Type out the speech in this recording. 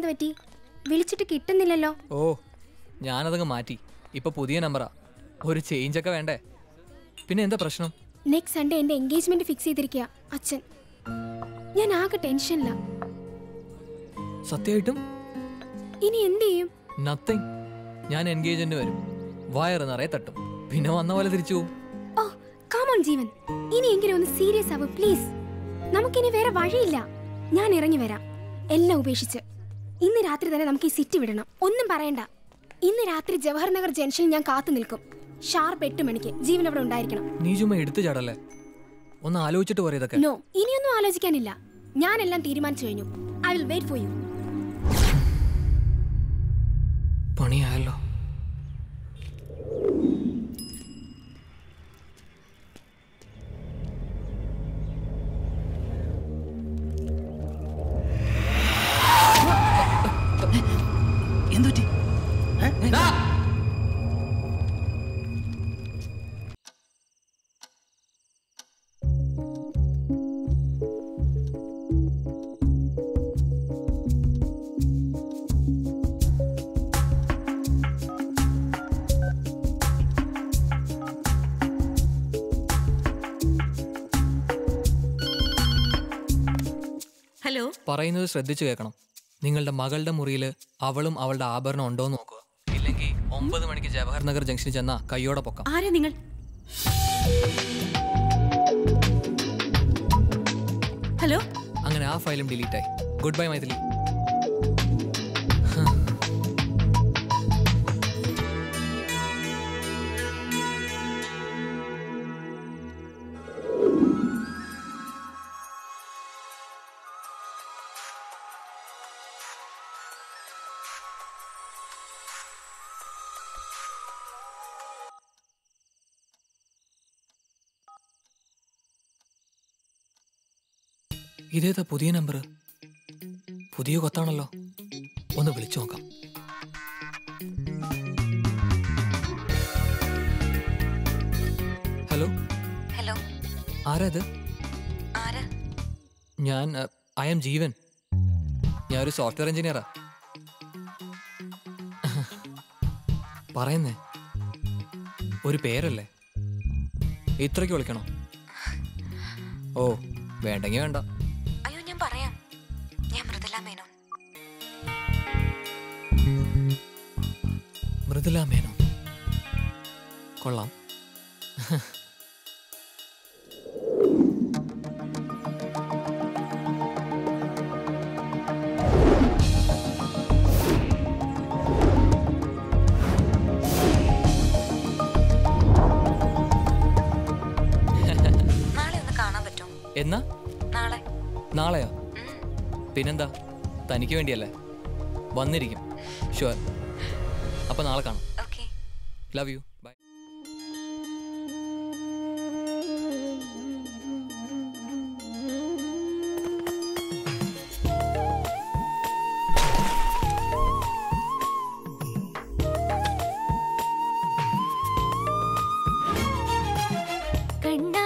എന്ത് പറ്റി വിളിച്ചിട്ട് കിട്ടുന്നില്ലല്ലോ ഓ ഞാനതങ്ങ് മാറ്റി ഇപ്പൊ പുതിയ നമ്പറാ ഒരു ചേഞ്ച് ഒക്കെ വേണ്ടേ പിന്നെ എന്താ പ്രശ്നം നെക്സ്റ്റ് സൺഡേ എന്റെ എൻഗേജ്മെന്റ് ഫിക്സ് ചെയ്തിരിക്കുക അച്ഛൻ ഞാൻ ആകെ ടെൻഷനില്ല സത്യമായിട്ടും ഇനി എന്ത് ചെയ്യും നത്തിങ് ഞാൻ എൻഗേജ്മെന്റ് വരും വയറ് നിറയെ തട്ടും പിന്നെ വന്ന പോലെ തിരിച്ചു പോവും ഓ കാമോൺ ജീവൻ ഇനിയെങ്കിലും ഒന്ന് സീരിയസ് ആവും പ്ലീസ് നമുക്കിനി വേറെ വഴിയില്ല ഞാൻ ഇറങ്ങി വരാം എല്ലാം ഉപേക്ഷിച്ച് ഇന്ന് രാത്രി തന്നെ നമുക്ക് ഈ സിറ്റി വിടണം ഒന്നും പറയണ്ട ഇന്ന് രാത്രി ജവഹർ നഗർ ജംഗ്ഷനിൽ ഞാൻ കാത്തു നിൽക്കും ഷാർപ്പ് എട്ട് മണിക്ക് ജീവൻ അവിടെ ഉണ്ടായിരിക്കണം നീ ചുമ്മാ എടുത്തു ചാടല്ലേ ഒന്ന് ആലോചിച്ചിട്ട് പറയും ഇതൊക്കെ നോ ഇനിയൊന്നും ആലോചിക്കാനില്ല ഞാനെല്ലാം തീരുമാനിച്ചു കഴിഞ്ഞു I will wait for you പണിയായല്ലോ എന്തുപറ്റി ഹലോ പറയുന്നത് ശ്രദ്ധിച്ചു കേൾക്കണം നിങ്ങളുടെ മകളുടെ മുറിയിൽ അവളും അവളുടെ ആഭരണം ഉണ്ടോ എന്ന് നോക്കുക ഇല്ലെങ്കിൽ ഒമ്പത് മണിക്ക് ജവഹർ നഗർ ജംഗ്ഷനിൽ ചെന്നാ കൈയോടെ പൊക്കാം ആരാ നിങ്ങൾ ഹലോ അങ്ങനെ ആ ഫയലും ഡിലീറ്റ് ആയി ഗുഡ് ബൈ മൈഥിലി ഇതേതാ പുതിയ നമ്പർ പുതിയ കൊത്താണല്ലോ ഒന്ന് വിളിച്ചു നോക്കാം ഹലോ ഹലോ ആരാ ഇത് ആരാ ഞാൻ ഐ എം ജീവൻ ഞാൻ ഒരു സോഫ്റ്റ്വെയർ എഞ്ചിനീയറാ പറയുന്നേ ഒരു പേരല്ലേ ഇത്രയ്ക്ക് വിളിക്കണോ ഓ വേണ്ടെങ്കി വേണ്ട അയ്യോ ഞാൻ പറയാം ഞാൻ മൃദുല മേനോൻ മൃദുല മേനോ കൊള്ളാം നാളെ ഒന്ന് കാണാൻ പറ്റും എന്നാ നാളെ നാളെയോ പിന്നെന്താ തനിക്ക് വേണ്ടിയല്ലേ വന്നിരിക്കും ഷുവർ അപ്പൊ നാളെ കാണാം ഓക്കെ ലവ് യു ബൈ കണ്ണാ